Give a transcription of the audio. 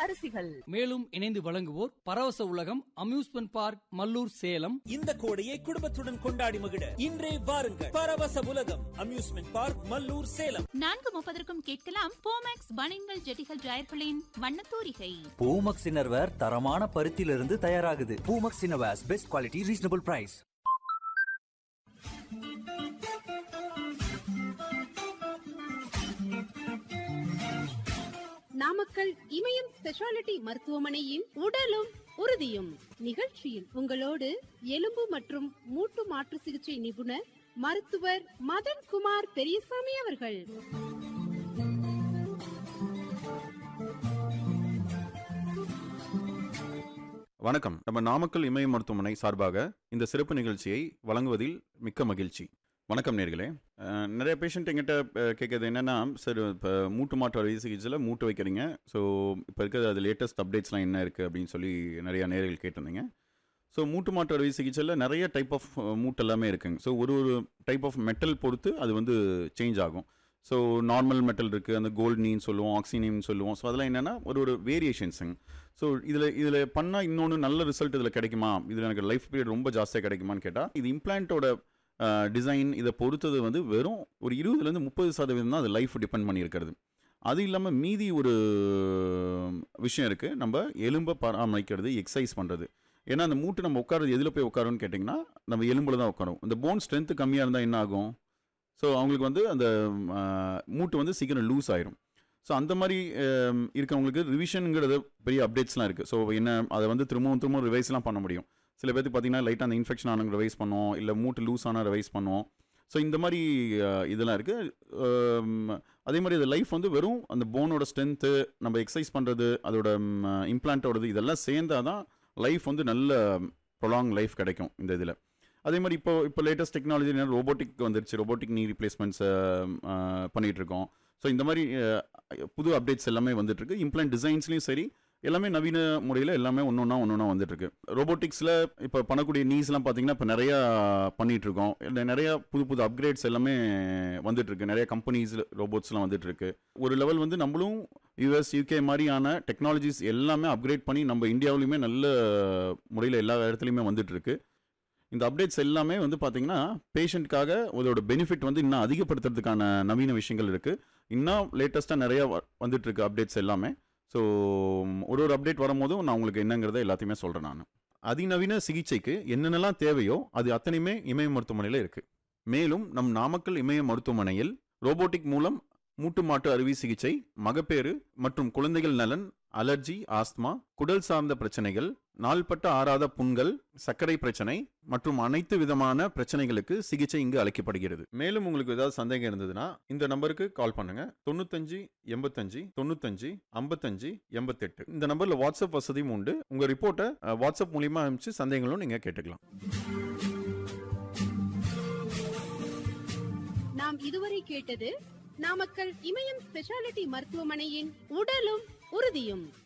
அரிசிகள் மேலும் இணைந்து வழங்குவோர் பரவச உலகம் அம்யூஸ்மெண்ட் பார்க் மல்லூர் சேலம் இந்த கோடையை குடும்பத்துடன் கொண்டாடி மகிழ இன்றே வாருங்கள் பரவச உலகம் அம்யூஸ்மெண்ட் பார்க் மல்லூர் சேலம் நான்கு முப்பதற்கும் கேட்கலாம் போமேக்ஸ் பனின்கள் ஜெட்டிகள் டிரையர்களின் வண்ணத்தூரிகை பூமக்ஸ் இன்னர்வேர் தரமான பருத்தியிலிருந்து தயாராகுது Poomex innerwears best quality reasonable price Namakkal Imayam speciality மருத்துவமனையின் உடலும் உறுதியும் நிகழ்ச்சியில் உங்களோடு எலும்பு மற்றும் மூட்டு மாற்று சிகிச்சை நிபுணர் மருத்துவர் மதன் குமார் பெரியசாமி அவர்கள் வணக்கம் நம்ம நாமக்கல் இமய மருத்துவமனை சார்பாக இந்த சிறப்பு நிகழ்ச்சியை வழங்குவதில் மிக்க மகிழ்ச்சி வணக்கம் நேர்களே அஹ், நிறைய பேஷண்ட் எங்கிட்ட அஹ், கேட்கறது என்னென்னா சார் இப்போ மூட்டு மாற்று அறுவை சிகிச்சையில் மூட்டு வைக்கிறீங்க ஸோ இப்போ இருக்கிறது அது லேட்டஸ்ட் அப்டேட்ஸ்லாம் என்ன இருக்குது அப்படின்னு சொல்லி நிறைய நேர்கள் கேட்டிருந்தீங்க ஸோ மூட்டு மாற்று அறுவை சிகிச்சையில் நிறைய டைப் ஆஃப் மூட்டு எல்லாமே இருக்குங்க ஸோ ஒரு ஒரு டைப் ஆஃப் மெட்டல் பொறுத்து அது வந்து சேஞ்ச் ஆகும் ஸோ நார்மல் மெட்டல் இருக்குது அந்த கோல்ட் நீன்னு சொல்லுவோம் ஆக்சினின்னு சொல்லுவோம் ஸோ அதெல்லாம் என்னென்னா ஒரு ஒரு வேரியேஷன்ஸுங்க ஸோ இதில் இதில் பண்ணால் இன்னொன்று நல்ல ரிசல்ட் இதில் கிடைக்குமா இதில் எனக்கு லைஃப் பீரியட் ரொம்ப ஜாஸ்தியாக கிடைக்குமான்னு கேட்டால் இது இம்ப்ளான்ட்டோட டிசைன் இதை பொறுத்தது வந்து வெறும் ஒரு இருபதுலேருந்து முப்பது சதவீதம் தான் அது லைஃப் டிபெண்ட் பண்ணியிருக்கிறது அது இல்லாமல் மீதி ஒரு விஷயம் இருக்குது நம்ம எலும்பை பராமரிக்கிறது எக்ஸசைஸ் பண்ணுறது ஏன்னா அந்த மூட்டு நம்ம உட்காரது எதில் போய் உட்காரோன்னு கேட்டிங்கன்னா நம்ம எலும்பில் தான் உட்காரும் இந்த போன் ஸ்ட்ரென்த்து கம்மியாக இருந்தால் என்ன ஆகும் ஸோ அவங்களுக்கு வந்து அந்த ஆ, மூட்டு வந்து சீக்கிரம் லூஸ் ஆயிரும் ஸோ அந்த மாதிரி ஆம், இருக்கவங்களுக்கு ரிவிஷனுங்கிறது பெரிய அப்டேட்ஸ்லாம் இருக்குது ஸோ என்ன அதை வந்து திரும்பவும் திரும்பவும் ரிவைஸ்லாம் பண்ண முடியும் சில பேருக்கு பார்த்தீங்கன்னா லைட்டாக அந்த இன்ஃபெக்ஷன் ஆனவங்க ரிவைஸ் பண்ணுவோம் இல்லை மூட்டு லூஸ் ஆனால் ரிவைஸ் பண்ணுவோம் ஸோ இந்த மாதிரி ஆ, இதெல்லாம் இருக்குது அதே மாதிரி அந்த லைஃப் வந்து வெறும் அந்த போனோட ஸ்ட்ரென்த்து நம்ம எக்ஸசைஸ் பண்ணுறது அதோட இம்ப்ளான்ட்டோடது இதெல்லாம் சேர்ந்தாதான் தான் லைஃப் வந்து நல்ல ப்ரொலாங் லைஃப் கிடைக்கும் இந்த இதில் அதே மாதிரி இப்போ இப்போ லேட்டஸ்ட் டெக்னாலஜி ரோபோட்டிக் வந்துருச்சு ரோபோட்டிக் நீ ரீப்ளேஸ்மெண்ட்ஸ் பண்ணிட்டு இருக்கோம் ஸோ இந்த மாதிரி அஹ், புது அப்டேட்ஸ் எல்லாமே வந்துட்டு இருக்கு இம்ப்ளான்ட் டிசைன்ஸ்லையும் சரி எல்லாமே நவீன முறையில் எல்லாமே ஒன்று ஒன்றா ஒன்று ஒன்றா வந்துட்டு இருக்கு ரோபோட்டிக்ஸில் இப்போ பண்ணக்கூடிய நீஸ்லாம் பார்த்தீங்கன்னா இப்போ நிறையா பண்ணிட்டு இருக்கோம் இல்லை நிறையா புது புது அப்கிரேட்ஸ் எல்லாமே வந்துட்டு இருக்கு நிறைய கம்பெனிஸ் ரோபோட்ஸ்லாம் வந்துட்டு இருக்கு ஒரு லெவல் வந்து நம்மளும் யூஎஸ் யூகே மாதிரியான டெக்னாலஜிஸ் எல்லாமே அப்கிரேட் பண்ணி நம்ம இந்தியாவிலையுமே நல்ல முறையில் எல்லா இடத்துலையுமே வந்துட்டு இருக்கு இந்த அப்டேட்ஸ் எல்லாமே வந்து பார்த்தீங்கன்னா பேஷண்ட்காக அதோட பெனிஃபிட் வந்து இன்னும் அதிகப்படுத்துறதுக்கான நவீன விஷயங்கள் இருக்குது இன்னும் லேட்டஸ்ட்டாக நிறைய வ- வந்துட்டு இருக்கு அப்டேட்ஸ் எல்லாமே ஸோ ஒரு ஒரு அப்டேட் வரும்போதும் நான் உங்களுக்கு என்னங்கிறத எல்லாத்தையுமே சொல்கிறேன் நான் அதிநவீன சிகிச்சைக்கு என்னென்னலாம் தேவையோ அது அத்தனையுமே இமய மருத்துவமனையில் இருக்குது மேலும் நம் நாமக்கல் இமய மருத்துவமனையில் ரோபோட்டிக் மூலம் மூட்டு மாட்டு அறுவை சிகிச்சை மகப்பேறு மற்றும் குழந்தைகள் நலன் அலர்ஜி ஆஸ்துமா குடல் சார்ந்த பிரச்சனைகள் நாள்பட்ட ஆறாத புண்கள் சர்க்கரை பிரச்சனை மற்றும் அனைத்து விதமான பிரச்சனைகளுக்கு சிகிச்சை இங்கு அளிக்கப்படுகிறது மேலும் உங்களுக்கு ஏதாவது சந்தேகம் இருந்ததுன்னா இந்த நம்பருக்கு கால் பண்ணுங்க தொண்ணூத்தஞ்சு எண்பத்தஞ்சு தொண்ணூத்தஞ்சு ஐம்பத்தஞ்சு எண்பத்தெட்டு இந்த நம்பர்ல வாட்ஸ்அப் வசதியும் உண்டு உங்க ரிப்போர்ட்டை அஹ், வாட்ஸ்அப் மூலியமா அனுப்பிச்சு சந்தேகங்களும் நீங்க கேட்டுக்கலாம் நாம் இதுவரை கேட்டது நாமக்கல் இமயம் ஸ்பெஷாலிட்டி மருத்துவமனையின் உடலும் உறுதியும்